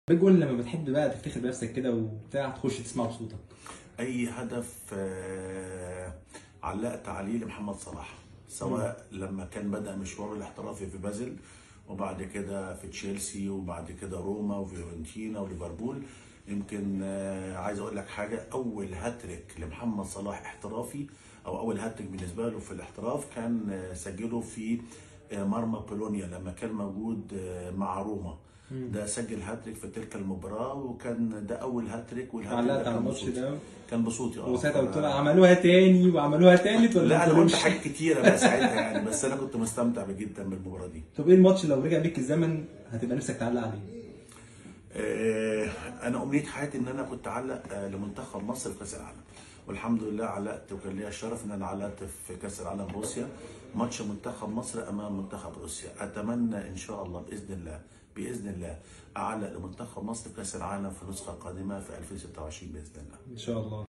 بتقول لما بتحب بقى تفتخر بنفسك كده وبتاع تخش تسمعه بصوتك اي هدف آه، علقت عليه لمحمد صلاح سواء لما كان بدا مشواره الاحترافي في بازل وبعد كده في تشيلسي وبعد كده روما وفيورنتينا وليفربول يمكن آه، عايز اقول لك حاجه اول هاتريك لمحمد صلاح احترافي او اول هاتريك بالنسبه له في الاحتراف كان آه، سجله في آه، مرمى بولونيا لما كان موجود آه، مع روما ده سجل هاتريك في تلك المباراه وكان ده اول هاتريك والهاتريك علقت ده على كان الماتش بصوتي. ده كان بصوتي اه وساعتها قلت ف- لها عملوها تاني وعملوها تالت ولا لا ما انا قلت قالوش؟ حاجات كتيره بقى ساعتها يعني بس انا كنت مستمتع جدا بالمباراه دي طب ايه الماتش لو رجع بيك الزمن هتبقى نفسك تعلق عليه؟ آه، انا امنيه حياتي ان انا كنت اعلق آه، لمنتخب مصر في كاس العالم والحمد لله علقت وكان ليا الشرف ان انا علقت في كاس العالم روسيا ماتش منتخب مصر امام منتخب روسيا اتمنى ان شاء الله باذن الله باذن الله اعلق لمنتخب مصر في كاس العالم في النسخه القادمه في 2026 باذن الله ان شاء الله